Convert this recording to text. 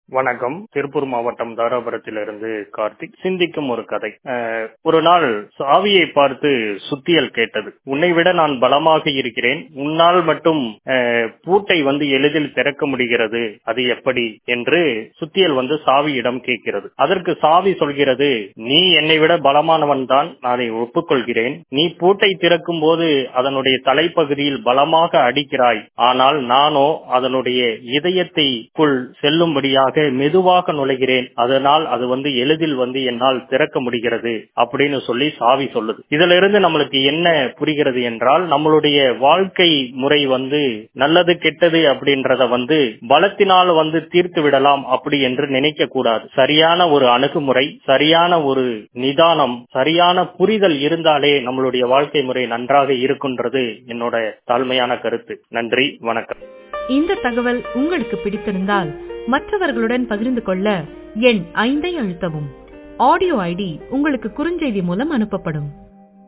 வணக்கம் திருப்பூர் மாவட்டம் தாராபுரத்திலிருந்து கார்த்திக் சிந்திக்கும் ஒரு கதை அஹ், ஒரு நாள் சாவியை பார்த்து சுத்தியல் கேட்டது உன்னை விட நான் பலமாக இருக்கிறேன் உன்னால் மட்டும் அஹ், பூட்டை வந்து எளிதில் திறக்க முடிகிறது அது எப்படி என்று சுத்தியல் வந்து சாவியிடம் கேட்கிறது அதற்கு சாவி சொல்கிறது நீ என்னை விட பலமானவன் தான் நான் அதை ஒப்புக்கொள்கிறேன் நீ பூட்டை திறக்கும் போது அதனுடைய தலைப்பகுதியில் பலமாக அடிக்கிறாய் ஆனால் நானோ அதனுடைய இதயத்தைக்குள் செல்லும்படியாக மெதுவாக நுழைகிறேன் அதனால் அது வந்து எளிதில் வந்து என்னால் திறக்க முடிகிறது அப்படின்னு சொல்லி சாவி சொல்லுது இதுல இருந்து நம்மளுக்கு என்ன புரிகிறது என்றால் நம்மளுடைய வாழ்க்கை முறை வந்து நல்லது கெட்டது அப்படின்றத வந்து பலத்தினால் வந்து தீர்த்து விடலாம் அப்படி என்று நினைக்க கூடாது சரியான ஒரு அணுகுமுறை சரியான ஒரு நிதானம் சரியான புரிதல் இருந்தாலே நம்மளுடைய வாழ்க்கை முறை நன்றாக இருக்குன்றது என்னோட தாழ்மையான கருத்து நன்றி வணக்கம் இந்த தகவல் உங்களுக்கு பிடித்திருந்தால் மற்றவர்களுடன் பகிர்ந்து கொள்ள எண் ஐந்தை அழுத்தவும் ஆடியோ ஐடி உங்களுக்கு குறுஞ்செய்தி மூலம் அனுப்பப்படும்